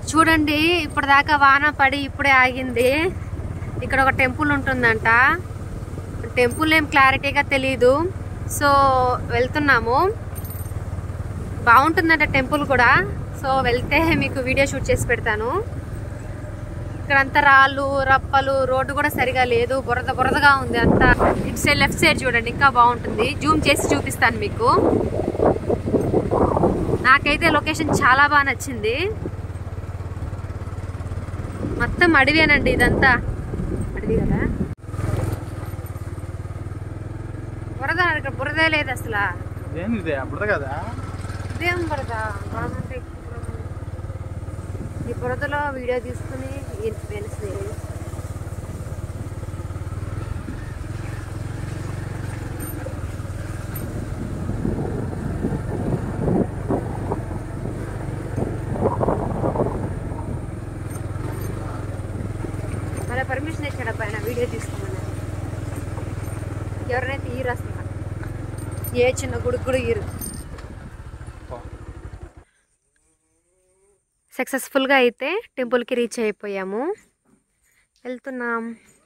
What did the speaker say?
చూడండి ఇప్పటిదాకా వాన పడి ఇప్పుడే ఆగింది ఇక్కడ ఒక టెంపుల్ ఉంటుందంట టెంపుల్ ఏం క్లారిటీగా తెలియదు సో వెళ్తున్నాము బాగుంటుందంట టెంపుల్ కూడా సో వెళ్తే మీకు వీడియో షూట్ చేసి పెడతాను ఇక్కడంతా రాళ్ళు రప్పలు రోడ్డు కూడా సరిగా లేదు బురద బురదగా ఉంది అంతా ఇటు సైడ్ లెఫ్ట్ సైడ్ చూడండి ఇంకా బాగుంటుంది జూమ్ చేసి చూపిస్తాను మీకు నాకైతే లొకేషన్ చాలా బాగా నచ్చింది మొత్తం అడవేనండి ఇదంతా అడవి కదా బురద ఇక్కడ బురదే లేదు అసలు ఏంది ఇది అప్పుడు కదా ఇదేం బురద బురద అంటే ఎక్కువ బురద ఉంది. ఈ బురదలో వీడియో తీసుకుని వెలిసి మన పర్మిషన్ ఇచ్చాడు పైన వీడియో తీసుకోమని ఎవరినైతే ఈరు అసలు ఏ చిన్న గుడికి కూడా ఈరు సక్సెస్ఫుల్గా అయితే టెంపుల్కి రీచ్ అయిపోయాము వెళ్తున్నాం